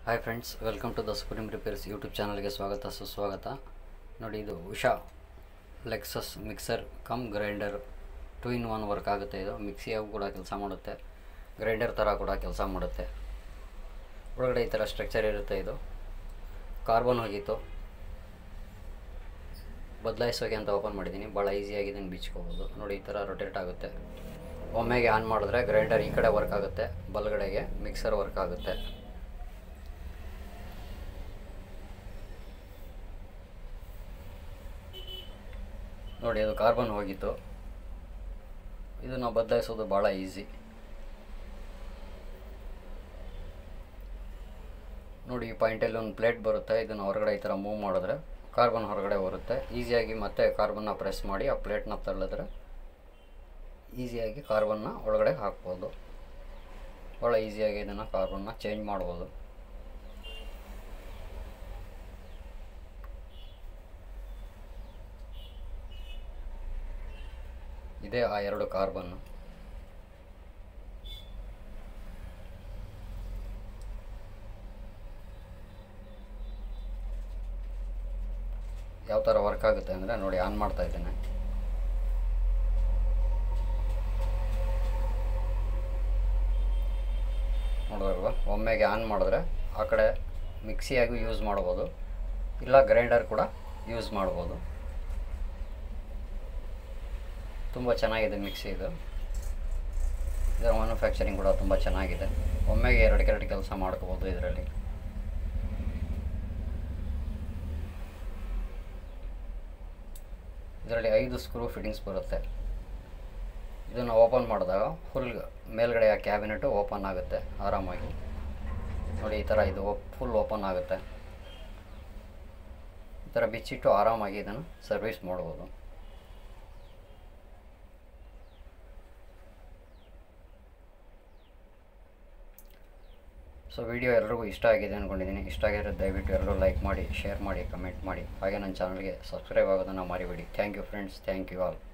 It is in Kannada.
hi friends welcome to the Supreme repairs YouTube ಚಾನಲ್ಗೆ ಸ್ವಾಗತ ಸುಸ್ವಾಗತ ನೋಡಿ ಇದು Usha Lexus mixer cum grinder two in one work ಆಗುತ್ತೆ ಇದು ಮಿಕ್ಸಿಯಾಗೂ ಕೂಡ ಕೆಲಸ ಮಾಡುತ್ತೆ ಗ್ರೈಂಡರ್ ಥರ ಕೂಡ ಕೆಲಸ ಮಾಡುತ್ತೆ ಒಳಗಡೆ ಈ ಥರ ಸ್ಟ್ರಕ್ಚರ್ ಇರುತ್ತೆ ಇದು ಕಾರ್ಬನ್ ಹೋಗಿತ್ತು ಬದಲಾಯಿಸೋಕೆ ಅಂತ ಓಪನ್ ಮಾಡಿದ್ದೀನಿ ಭಾಳ ಈಸಿಯಾಗಿ ಇದನ್ನು ಬಿಚ್ಕೋಬೋದು ನೋಡಿ ಈ ಥರ ರೊಟೇಟ್ ಆಗುತ್ತೆ ಒಮ್ಮೆಗೆ ಆನ್ ಮಾಡಿದ್ರೆ ಗ್ರೈಂಡರ್ ಈ ಕಡೆ ವರ್ಕ್ ಆಗುತ್ತೆ ಬಲಗಡೆಗೆ ಮಿಕ್ಸರ್ ವರ್ಕ್ ಆಗುತ್ತೆ ನೋಡಿ ಅದು ಕಾರ್ಬನ್ ಹೋಗಿತ್ತು ಇದನ್ನು ಬದಲಾಯಿಸೋದು ಭಾಳ ಈಸಿ ನೋಡಿ ಈ ಪಾಯಿಂಟಲ್ಲಿ ಒಂದು ಪ್ಲೇಟ್ ಬರುತ್ತೆ ಇದನ್ನು ಹೊರಗಡೆ ಈ ಥರ ಮೂವ್ ಮಾಡಿದ್ರೆ ಕಾರ್ಬನ್ ಹೊರಗಡೆ ಬರುತ್ತೆ ಈಸಿಯಾಗಿ ಮತ್ತೆ ಕಾರ್ಬನ್ನ ಪ್ರೆಸ್ ಮಾಡಿ ಆ ಪ್ಲೇಟ್ನ ತಳ್ಳಿದ್ರೆ ಈಸಿಯಾಗಿ ಕಾರ್ಬನ್ನ ಒಳಗಡೆ ಹಾಕ್ಬೋದು ಭಾಳ ಈಸಿಯಾಗಿ ಇದನ್ನು ಕಾರ್ಬನ್ನ ಚೇಂಜ್ ಮಾಡ್ಬೋದು ಇದೇ ಆ ಎರಡು ಕಾರ್ಬನ್ನು ಯಾವ ಥರ ವರ್ಕ್ ಆಗುತ್ತೆ ಅಂದರೆ ನೋಡಿ ಆನ್ ಮಾಡ್ತಾ ಇದ್ದೇನೆ ನೋಡಿದ್ರಲ್ವ ಒಮ್ಮೆಗೆ ಆನ್ ಮಾಡಿದ್ರೆ ಆ ಕಡೆ ಮಿಕ್ಸಿಯಾಗೂ ಯೂಸ್ ಮಾಡ್ಬೋದು ಇಲ್ಲ ಗ್ರೈಂಡರ್ ಕೂಡ ಯೂಸ್ ಮಾಡ್ಬೋದು ತುಂಬ ಚೆನ್ನಾಗಿದೆ ಮಿಕ್ಸಿ ಇದು ಇದರ ಮ್ಯಾನುಫ್ಯಾಕ್ಚರಿಂಗ್ ಕೂಡ ತುಂಬ ಚೆನ್ನಾಗಿದೆ ಒಮ್ಮೆಗೆ ಎರಡು ಎರಡು ಕೆಲಸ ಮಾಡ್ಕೋಬೋದು ಇದರಲ್ಲಿ ಇದರಲ್ಲಿ ಐದು ಸ್ಕ್ರೂ ಫಿಟ್ಟಿಂಗ್ಸ್ ಬರುತ್ತೆ ಇದನ್ನು ಓಪನ್ ಮಾಡಿದಾಗ ಫುಲ್ ಮೇಲ್ಗಡೆ ಆ ಕ್ಯಾಬಿನೆಟು ಓಪನ್ ಆಗುತ್ತೆ ಆರಾಮಾಗಿ ನೋಡಿ ಈ ಥರ ಇದು ಫುಲ್ ಓಪನ್ ಆಗುತ್ತೆ ಈ ಥರ ಬಿಚ್ಚಿಟ್ಟು ಆರಾಮಾಗಿ ಇದನ್ನು ಸರ್ವಿಸ್ ಮಾಡ್ಬೋದು ಸೊ ವಿಡಿಯೋ ಎಲ್ರಿಗೂ ಇಷ್ಟ ಆಗಿದೆ ಅಂದ್ಕೊಂಡಿದ್ದೀನಿ ಇಷ್ಟ ಆಗಿದ್ರೆ ದಯವಿಟ್ಟು ಎಲ್ಲರೂ ಲೈಕ್ ಮಾಡಿ ಶೇರ್ ಮಾಡಿ ಕಮೆಂಟ್ ಮಾಡಿ ಹಾಗೆ ನನ್ನ ಚಾನಲ್ಗೆ ಸಬ್ಸ್ಕ್ರೈಬ್ ಆಗೋದನ್ನು ಮರಿಬೇಡಿ thank you friends thank you all